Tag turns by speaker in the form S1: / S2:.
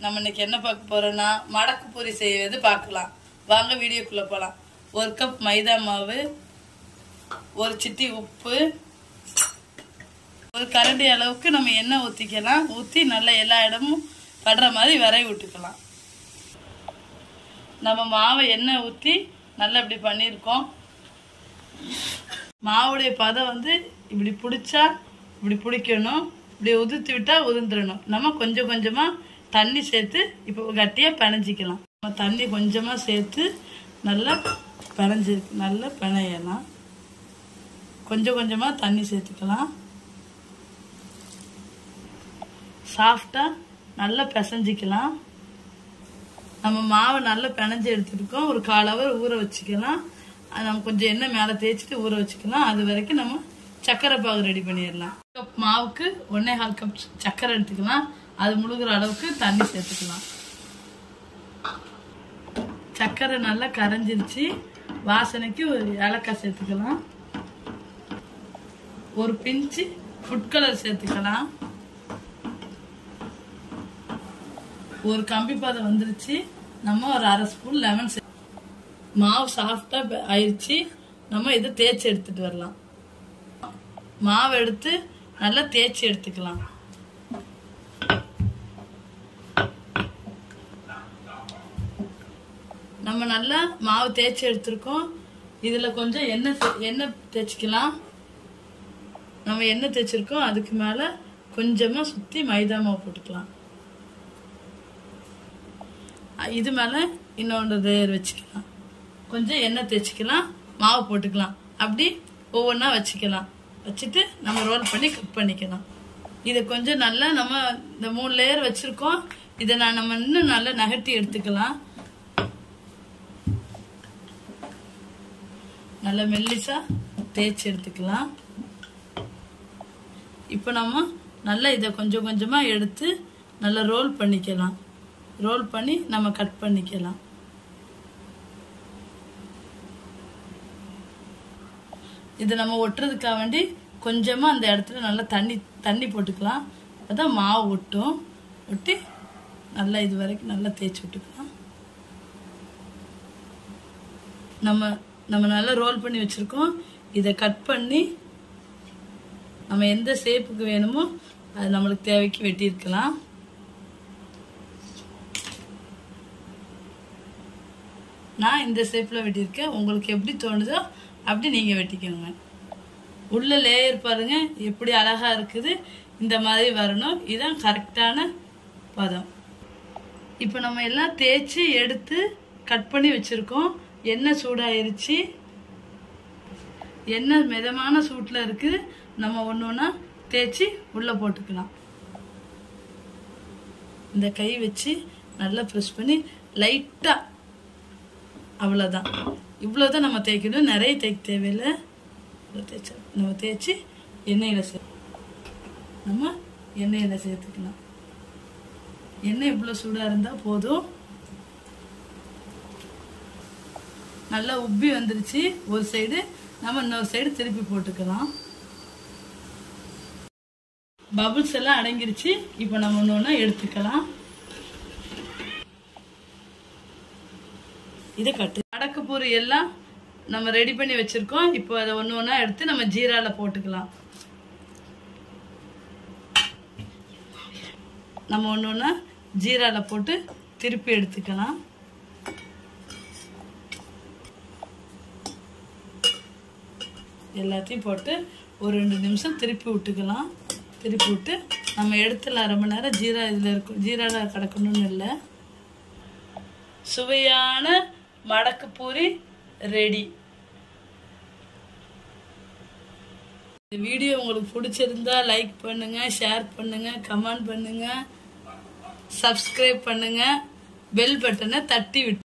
S1: நம்ம இன்னைக்கு என்ன பார்க்க போறோம்னா மடக்கு பூரி செய்வது பார்க்கலாம் வாங்க வீடியோக்குள்ள போலாம் ஒரு கப் மைதா மாவு ஒரு சிட்டி உப்பு ஒரு கரண்டி அளவுக்கு நம்ம எண்ணெய் ஊற்றிக்கலாம் ஊற்றி நல்லா எல்லா இடமும் படுற மாதிரி விரைவி விட்டுக்கலாம் நம்ம மாவை எண்ணெய் ஊற்றி நல்லா இப்படி பண்ணியிருக்கோம் மாவுடைய பதம் வந்து இப்படி பிடிச்சா இப்படி பிடிக்கணும் இப்படி உதிர்த்து விட்டா உதிர்ந்துடணும் நம்ம கொஞ்சம் கொஞ்சமாக தண்ணி சேர்த்து இப்போ கட்டியாக பிணைஞ்சிக்கலாம் நம்ம தண்ணி கொஞ்சமாக சேர்த்து நல்லா பிணைஞ்சி நல்லா பிணையலாம் கொஞ்சம் கொஞ்சமாக தண்ணி சேர்த்துக்கலாம் சாஃப்டாக நல்லா பிசைஞ்சிக்கலாம் நம்ம மாவை நல்லா பிணைஞ்சு எடுத்துருக்கோம் ஒரு கால் ஹவர் ஊற வச்சுக்கலாம் அது நம்ம கொஞ்சம் எண்ணெய் மேலே தேய்ச்சிட்டு ஊற வச்சுக்கலாம் அது வரைக்கும் நம்ம சக்கரை பாகு ரெடி பண்ணிடலாம் கப் மாவுக்கு ஒன்னே கால் கப் சக்கரை எடுத்துக்கலாம் அது முழுகிற அளவுக்கு தண்ணி சேர்த்துக்கலாம் சக்கரை நல்லா கரைஞ்சிருச்சு வாசனைக்கு ஒரு ஏலக்காய் சேர்த்துக்கலாம் ஒரு பிஞ்சு ஃபுட் கலர் சேர்த்துக்கலாம் ஒரு கம்பி பாதம் வந்துருச்சு நம்ம ஒரு அரை ஸ்பூன் லெமன் சே மாவு சாஃப்டா ஆயிடுச்சு நம்ம இதை தேய்ச்சி எடுத்துட்டு வரலாம் மாவு எடுத்து நல்லா தேய்ச்சி எடுத்துக்கலாம் நம்ம நல்லா மாவு தேய்ச்சி எடுத்திருக்கோம் இதுல கொஞ்சம் எண்ணெய் சே- எண்ணெய் தேய்ச்சிக்கலாம் நம்ம எண்ணெய் தேய்ச்சிருக்கோம் அதுக்கு மேல கொஞ்சமா சுத்தி மைதா மாவு போட்டுக்கலாம் அஹ் இது மேலே இன்னொன்று லேயர் வச்சுக்கலாம் கொஞ்சம் எண்ணெய் தேய்ச்சிக்கலாம் மாவு போட்டுக்கலாம் அப்படி ஒவ்வொன்றா வச்சுக்கலாம் வச்சுட்டு நம்ம ரோல் பண்ணி கட் பண்ணிக்கலாம் இதை கொஞ்சம் நல்லா நம்ம இந்த மூணு லேயர் வச்சுருக்கோம் இதை நான் நம்ம இன்னும் நல்லா நகட்டி எடுத்துக்கலாம் நல்லா மெல்லிசா தேய்ச்சி எடுத்துக்கலாம் இப்போ நம்ம நல்லா இதை கொஞ்சம் கொஞ்சமாக எடுத்து நல்லா ரோல் பண்ணிக்கலாம் ரோல் பண்ணி நம்ம கட் பண்ணிக்கலாம் இது நம்ம ஒட்டுறதுக்காக வேண்டி கொஞ்சமாக அந்த இடத்துல நல்லா தண்ணி தண்ணி போட்டுக்கலாம் அப்பதான் மாவு ஒட்டும் ஒட்டி நல்லா இது வரைக்கும் நல்லா தேய்ச்சி விட்டுக்கலாம் நம்ம நம்ம நல்லா ரோல் பண்ணி வச்சுருக்கோம் இதை கட் பண்ணி நம்ம எந்த ஷேப்புக்கு வேணுமோ அது நம்மளுக்கு தேவைக்கு வெட்டியிருக்கலாம் நான் இந்த ஷேப்பில் வெட்டியிருக்கேன் உங்களுக்கு எப்படி தோணுதோ அப்படி நீங்கள் வெட்டிக்கோங்க உள்ள லேயர் பாருங்க எப்படி அழகா இருக்குது இந்த மாதிரி வரணும் இதுதான் கரெக்டான பதம் இப்போ நம்ம எல்லாம் தேய்ச்சி எடுத்து கட் பண்ணி வச்சுருக்கோம் எண்ணெய் சூடாயிருச்சு எண்ணெய் மிதமான சூட்டில் இருக்குது நம்ம ஒன்று ஒன்றா தேய்ச்சி உள்ளே போட்டுக்கலாம் இந்த கை வச்சு நல்லா ப்ரெஸ் பண்ணி லைட்டாக அவ்வளோதான் இவ்வளோதான் நம்ம தேய்க்கணும் நிறைய தேய்க்க தேவையில்லை இவ்வளோ தேய்ச்சா நம்ம தேய்ச்சி எண்ணெயில் சே நம்ம எண்ணெயில் சேர்த்துக்கலாம் எண்ணெய் இவ்வளோ சூடாக இருந்தால் போதும் நல்லா உப்பி வந்துருச்சு ஒரு சைடு நம்ம இன்னொரு சைடு திருப்பி போட்டுக்கலாம் பபுள்ஸ் எல்லாம் அடங்கிருச்சு இப்போ நம்ம ஒன்று ஒன்றா எடுத்துக்கலாம் இதை கட்டு அடக்கு பூரி எல்லாம் நம்ம ரெடி பண்ணி வச்சிருக்கோம் இப்போ அதை ஒன்று ஒன்றா எடுத்து நம்ம ஜீரால போட்டுக்கலாம் நம்ம ஒன்று ஒன்றா ஜீரால போட்டு திருப்பி எடுத்துக்கலாம் எல்லாத்தையும் போட்டு ஒரு ரெண்டு நிமிஷம் திருப்பி விட்டுக்கலாம் திருப்பி விட்டு நம்ம எடுத்துல அரை மணி நேரம் ஜீரா இதில் இருக்கும் ஜீரால கிடக்கணும்னு இல்லை சுவையான மடக்கு பூரி ரெடி இந்த வீடியோ உங்களுக்கு பிடிச்சிருந்தா லைக் பண்ணுங்க ஷேர் பண்ணுங்க கமெண்ட் பண்ணுங்க சப்ஸ்கிரைப் பண்ணுங்க பெல் பட்டனை தட்டி விட்டு